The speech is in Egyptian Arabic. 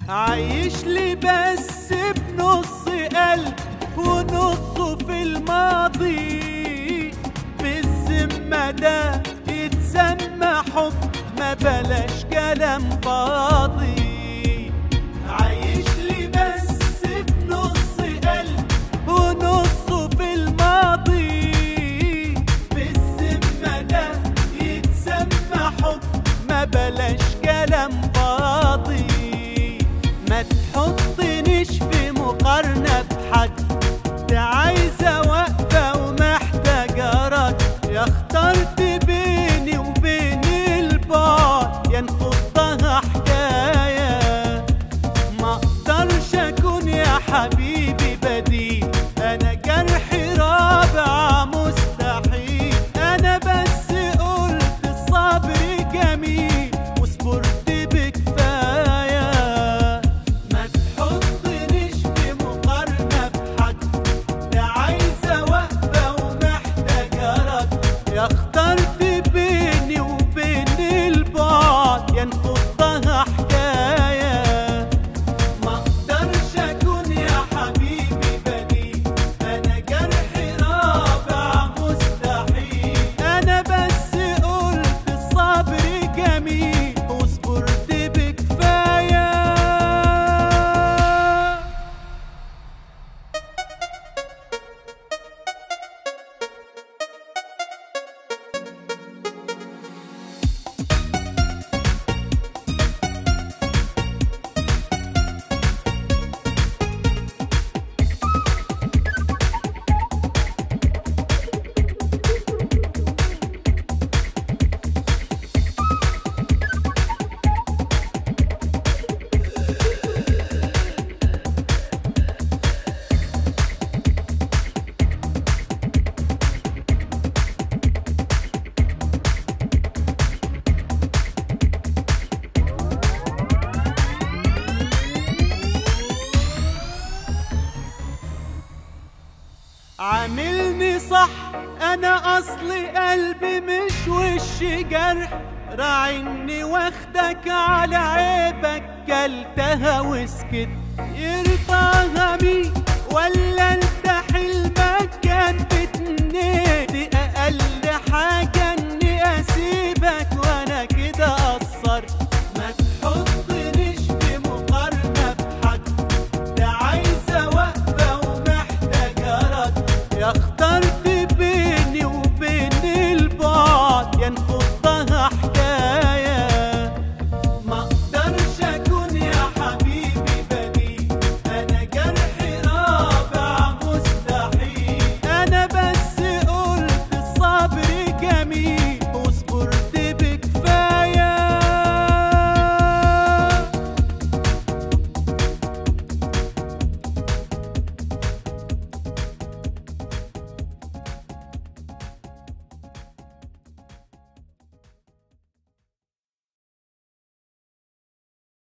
عايش لي بس بنص قلب ونصه في الماضي في الذمة ده يتسمى حب ما بلاش كلام فاضي عايش لي بس بنص قلب ونصه في الماضي في الذمة ده يتسمى حب ما بلاش كلام فاضي ما تحطنيش في مقارنة بحد ده عايزة وقفة ومحتاجة رد يا اخترت بيني وبين البعد يا نخضها حكاية ما اقدرش اكون يا حبيبي بديل انا جرحي رابع مستحيل انا بس قلت الصبر جميل وصبرت بكفايه ما تحطنيش في مقارنه بحد ده عايزه وقفه ومحتاجه رد يا اخترت بيني وبين البعد يا نخضها حكايه ما اقدرش اكون يا حبيبي بديل انا جرحي رابع مستحيل انا بس قلت الصبر جميل وصبرت بكفايه عاملني صح انا اصلي قلبي مش وش جرح راعني واخدك على عيبك كلتها وسكت يرضاها مين ولا